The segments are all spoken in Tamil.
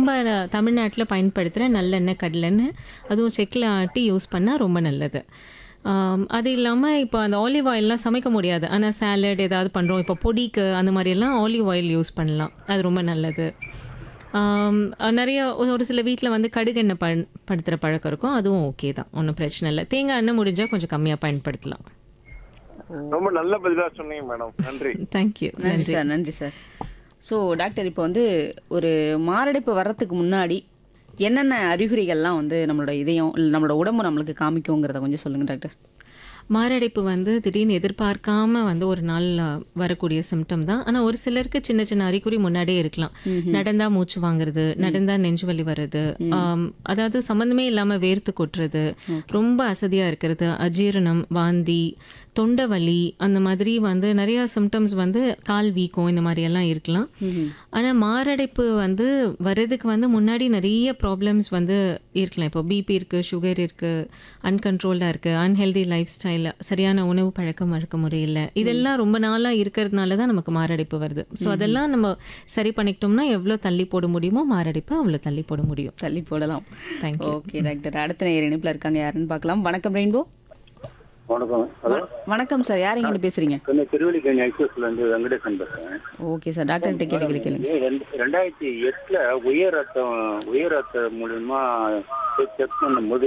நம்ம தமிழ்நாட்டில் பயன்படுத்துகிற நல்லெண்ணெய் கடலெண்ணெய் அதுவும் செக்கில் ஆட்டி யூஸ் பண்ணால் ரொம்ப நல்லது ஆம், அது இல்லாமல் இப்போ அந்த ஆலிவ் ஆயிலெலாம் சமைக்க முடியாது ஆனால் சாலட் ஏதாவது பண்ணுறோம் இப்போ பொடிக்கு அந்த மாதிரியெல்லாம் ஆலிவ் ஆயில் யூஸ் பண்ணலாம் அது ரொம்ப நல்லது ஆம், நிறைய ஒரு ஒரு சில வீட்டில் வந்து கடுகெண்ணெய் பயன் படுத்துகிற பழக்கம் இருக்கும் அதுவும் ஓகே தான் ஒன்றும் பிரச்சனை இல்லை தேங்காய் எண்ணெய் முடிஞ்சால் கொஞ்சம் கம்மியாக பயன்படுத்தலாம் ரொம்ப நல்ல பதிலா சொன்னீங்க மேடம் நன்றி தேங்க்யூ நன்றி சார் நன்றி சார் ஸோ டாக்டர் இப்போ வந்து ஒரு மாரடைப்பு வர்றதுக்கு முன்னாடி என்னென்ன அறிகுறிகள்லாம் வந்து நம்மளோட இதயம் இல்லை நம்மளோட உடம்பு நம்மளுக்கு காமிக்குங்கிறத கொஞ்சம் சொல்லுங்க டாக்டர் மாரடைப்பு வந்து திடீர்னு எதிர்பார்க்காம வந்து ஒரு நாள் அ, வரக்கூடிய சிம்டம் தான் ஆனா ஒரு சிலருக்கு சின்ன சின்ன அறிகுறி முன்னாடியே இருக்கலாம் நடந்தா மூச்சு வாங்குறது நடந்தா நெஞ்சு வலி வருது ஆம், அதாவது சம்மந்தமே இல்லாம வேர்த்து கொட்டுறது ரொம்ப அசதியா இருக்கிறது அஜீரணம் வாந்தி தொண்டை வலி அந்த மாதிரி வந்து நிறைய சிம்டம்ஸ் வந்து கால் வீக்கம் இந்த மாதிரி எல்லாம் இருக்கலாம் ஆனா மாரடைப்பு வந்து வர்றதுக்கு வந்து முன்னாடி நிறைய ப்ராப்ளம்ஸ் வந்து இருக்கலாம் இப்போ பிபி இருக்கு சுகர் இருக்கு அன்கண்ட்ரோல்டா இருக்கு அன்ஹெல்தி லைஃப் ஸ்டைல் சரியான உணவு பழக்கம் வழக்க முறையில் இதெல்லாம் ரொம்ப நாளா இருக்கிறதுனால தான் நமக்கு மாரடைப்பு வருது ஸோ அதெல்லாம் நம்ம சரி பண்ணிக்கிட்டோம்னா எவ்வளோ தள்ளி போட முடியுமோ மாரடைப்பு அவ்வளோ தள்ளி போட முடியும் தள்ளி போடலாம் Thank ஓகே டாக்டர் அடுத்த நேர் இணைப்பில் இருக்காங்க யாருன்னு பார்க்கலாம் வணக்கம் ரெயின்போ வணக்கம் ஹலோ வணக்கம் சார் யார் இங்கே பேசுறீங்க கொஞ்சம் திருவள்ளிக்கணி ஐசிஎஸ்ல இருந்து வெங்கடேசன் பேசுறேன் ஓகே சார் டாக்டர்கிட்ட கேள்வி கேளுங்க இது ரெண்டு- ரெண்டாயிரத்தி எட்டுல உயர் ரத்தம் உயர் ரத்தம் மூலியமா செக் பண்ணும்போது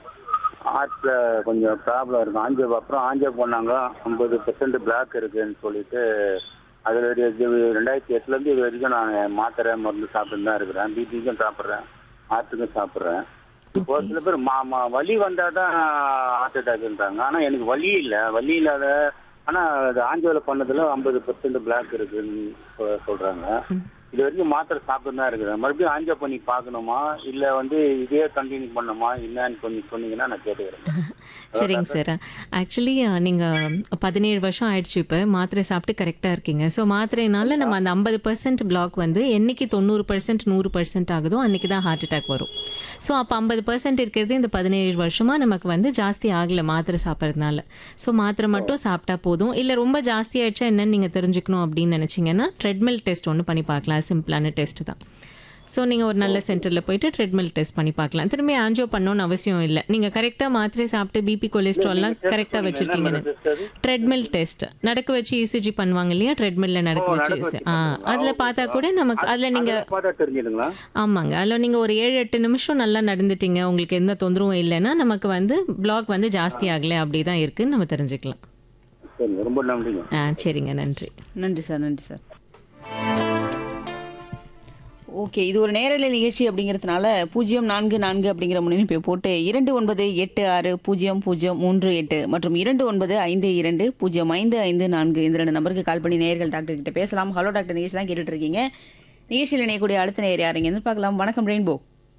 ஹார்ட்ல கொஞ்சம் ப்ராப்ளம் இருக்கும் ஆஞ்சியோ அப்புறம் ஆஞ்சியோ பண்ணாங்க ஐம்பது பெர்சன்ட் பிளாக் இருக்குன்னு சொல்லிட்டு அதுல இது- இது ரெண்டாயிரத்தி எட்டுல இருந்து இது வரைக்கும் நான் மாத்திரை மருந்து சாப்பிட்டு தான் இருக்கிறேன் பிபிக்கும் சாப்பிட்றேன் ஹார்ட்டுக்கும் சாப்பிட்றேன் இப்போ சில பேர் மா மா வலி வந்தாதான் ஹார்ட் அட்டாக்ன்றாங்க ஆனா எனக்கு வலி இல்லை வலி இல்லாத ஆனா அது ஆஞ்சியோல பண்ணதுல ஐம்பது பெர்சன்ட் பிளாக் இருக்குன்னு சொ- சொல்றாங்க இது வரைக்கும் மாத்திரை சாப்பிட்டு தான் இருக்கிறேன் மறுபடியும் ஆஞ்சியோ பண்ணி பார்க்கணுமா இல்ல வந்து இதே கண்டினியூ பண்ணணுமா என்னன்னு கொஞ்சம் சொன்னீங்கன்னா நான் கேட்டுக்கிறேன் சரிங்க சார் ஆக்சுவலி நீங்கள் பதினேழு வருஷம் ஆயிடுச்சு இப்போ மாத்திரை சாப்பிட்டு கரெக்டாக இருக்கீங்க ஸோ மாத்திரைனால நம்ம அந்த ஐம்பது பர்சன்ட் பிளாக் வந்து என்னைக்கு தொண்ணூறு பர்சன்ட் நூறு பர்சன்ட் ஆகுதோ அன்னைக்கு தான் ஹார்ட் அட்டாக் வரும் ஸோ அப்போ ஐம்பது பர்சன்ட் இருக்கிறது இந்த பதினேழு வருஷமாக நமக்கு வந்து ஜாஸ்தி ஆகலை மாத்திரை சாப்பிட்றதுனால ஸோ மாத்திரை மட்டும் சாப்பிட்டா போதும் இல்லை ரொம்ப ஜாஸ்தி ஆயிடுச்சா என்னன்னு நீங்கள் தெரிஞ்சுக்கணும் அப்படின்னு நினச்சிங்கன்னா ட்ரெட்மில் டெஸ்ட் ஒன்று பண்ணி பார்க்கலாம் சிம்பிளான டெஸ்ட் தான் ஸோ நீங்கள் ஒரு நல்ல சென்டரில் போயிட்டு ட்ரெட்மில் டெஸ்ட் பண்ணி பார்க்கலாம் திரும்பி ஆன்ஜியோ பண்ணணும்னு அவசியம் இல்லை நீங்கள் கரெக்டாக மாத்திரை சாப்பிட்டு பிபி கொலஸ்ட்ரால்லாம் கரெக்டாக வச்சுருக்கீங்கன்னு ட்ரெட்மில் டெஸ்ட் நடக்க வச்சு இசிஜி பண்ணுவாங்க இல்லையா ட்ரெட்மில்ல நடக்க வச்சு ஆ அதில் பார்த்தா கூட நமக்கு அதில் நீங்கள் பார்த்தா தெரிஞ்சுதுங்களா ஆமாங்க அதில் நீங்கள் ஒரு ஏழு எட்டு நிமிஷம் நல்லா நடந்துட்டீங்க உங்களுக்கு எந்த தொந்தரவும் இல்லைன்னா நமக்கு வந்து பிளாக் வந்து ஜாஸ்தி ஆகலை அப்படி தான் இருக்குன்னு நம்ம தெரிஞ்சுக்கலாம் சரிங்க ரொம்ப நன்றிங்க ஆ சரிங்க நன்றி நன்றி சார் நன்றி சார் ஓகே இது ஒரு நேரலை நிகழ்ச்சி அப்படிங்கிறதுனால பூஜ்ஜியம் நான்கு நான்கு அப்படிங்கிற முன்னிப்பை போட்டு இரண்டு ஒன்பது எட்டு ஆறு பூஜ்ஜியம் பூஜ்ஜியம் மூன்று எட்டு மற்றும் இரண்டு ஒன்பது ஐந்து இரண்டு பூஜ்ஜியம் ஐந்து ஐந்து நான்கு இந்த ரெண்டு நம்பருக்கு கால் பண்ணி நேயர்கள் டாக்டர் கிட்ட பேசலாம் ஹலோ டாக்டர் நிகழ்ச்சி தான் கேட்டுட்டு இருக்கீங்க நிகழ்ச்சியில் இணையக்கூடிய அடுத்த நேயர் யாருங்கன்னு பார்க்கலாம் வணக்கம் ரெயின்போ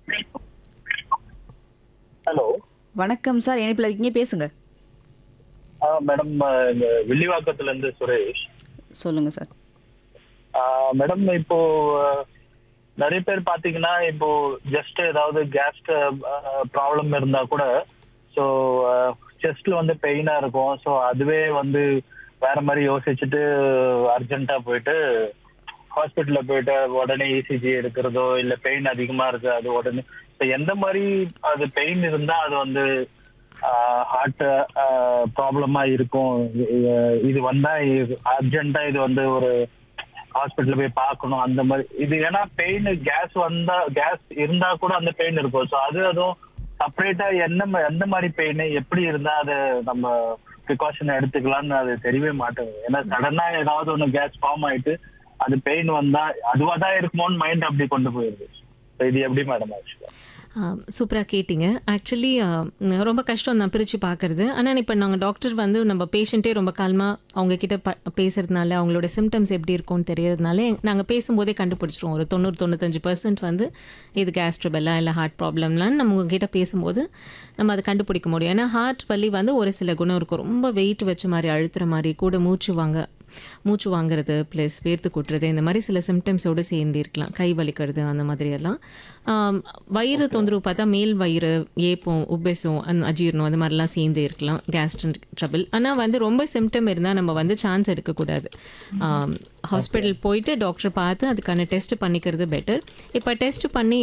ஹலோ வணக்கம் சார் இணைப்பில் இருக்கீங்க பேசுங்க மேடம் இங்க வில்லிவாக்கத்துல இருந்து சுரேஷ் சொல்லுங்க சார் மேடம் இப்போ அஹ், நிறைய பேர் பாத்தீங்கன்னா இப்போ ஜஸ்ட் ஏதாவது கேஸ் ப்ராப்ளம் இருந்தா கூட ஸோ செஸ்ட்ல வந்து பெயினா இருக்கும் ஸோ அதுவே வந்து வேற மாதிரி யோசிச்சுட்டு அர்ஜென்ட்டா போயிட்டு ஹாஸ்பிட்டல்ல போயிட்டு உடனே இசிஜி எடுக்கிறதோ இல்ல பெயின் அதிகமா இருக்கு அது உடனே இப்போ எந்த மாதிரி அது பெயின் இருந்தா அது வந்து ஹார்ட் ப்ராப்ளமா இருக்கும் இது- இது வந்தா அர்ஜென்ட்டா இது வந்து ஒரு ஹாஸ்பிட்டல்ல போய் பார்க்கணும் அந்த மாதிரி இது ஏன்னா பெயின் கேஸ் வந்தா கேஸ் இருந்தா கூட அந்த பெயின் இருக்கும் ஸோ அது அதுவும் செப்பரேட்டா என்ன ம- எந்த மாதிரி பெயின் எப்படி இருந்தா அது நம்ம ப்ரிகாஷன் எடுத்துக்கலாம்னு அது தெரியவே மாட்டேங்குது ஏன்னா சடனா ஏதாவது ஒன்று கேஸ் ஃபார்ம் ஆயிட்டு அது பெயின் வந்தா அதுவா தான் இருக்குமோன்னு மைண்ட் அப்படி கொண்டு போயிருது So இது எப்படி மேடம் ஆக்சுவலா சூப்பராக கேட்டிங்க ஆக்சுவலி ரொம்ப கஷ்டம் தான் பிரித்து பார்க்கறது ஆனால் இப்போ நாங்கள் டாக்டர் வந்து நம்ம பேஷண்ட்டே ரொம்ப காலமாக அவங்க கிட்ட ப பேசுறதுனால அவங்களோட சிம்டம்ஸ் எப்படி இருக்கும்னு தெரியறதுனால நாங்கள் பேசும்போதே கண்டுபிடிச்சிருவோம் ஒரு தொண்ணூறு தொண்ணூத்தஞ்சு பர்சன்ட் வந்து இது கேஸ்ட்ரபெல்லா இல்லை ஹார்ட் ப்ராப்ளம்லாம் நம்ம உங்ககிட்ட பேசும்போது நம்ம அதை கண்டுபிடிக்க முடியும் ஏன்னா ஹார்ட் வலி வந்து ஒரு சில குணம் இருக்கும் ரொம்ப வெயிட் வச்ச மாதிரி அழுத்துற மாதிரி கூட மூச்சு வாங்க மூச்சு வாங்குறது ப்ளஸ் வேர்த்து கொட்டுறது இந்த மாதிரி சில சிம்டம்ஸோடு சேர்ந்து இருக்கலாம் கை வலிக்கிறது அந்த மாதிரியெல்லாம் ஆம், வயிறு தொந்தரவு பார்த்தா மேல் வயிறு ஏப்பம் உப்பெசம் அந்த அஜீரணம் அந்த மாதிரிலாம் சேர்ந்து இருக்கலாம் கேஸ்ட்ரிக் ட்ரபிள் ஆனால் வந்து ரொம்ப சிம்டம் இருந்தால் நம்ம வந்து சான்ஸ் எடுக்கக்கூடாது ஹாஸ்பிட்டல் போயிட்டு டாக்டர் பார்த்து அதுக்கான டெஸ்ட் பண்ணிக்கிறது பெட்டர் இப்போ டெஸ்ட் பண்ணி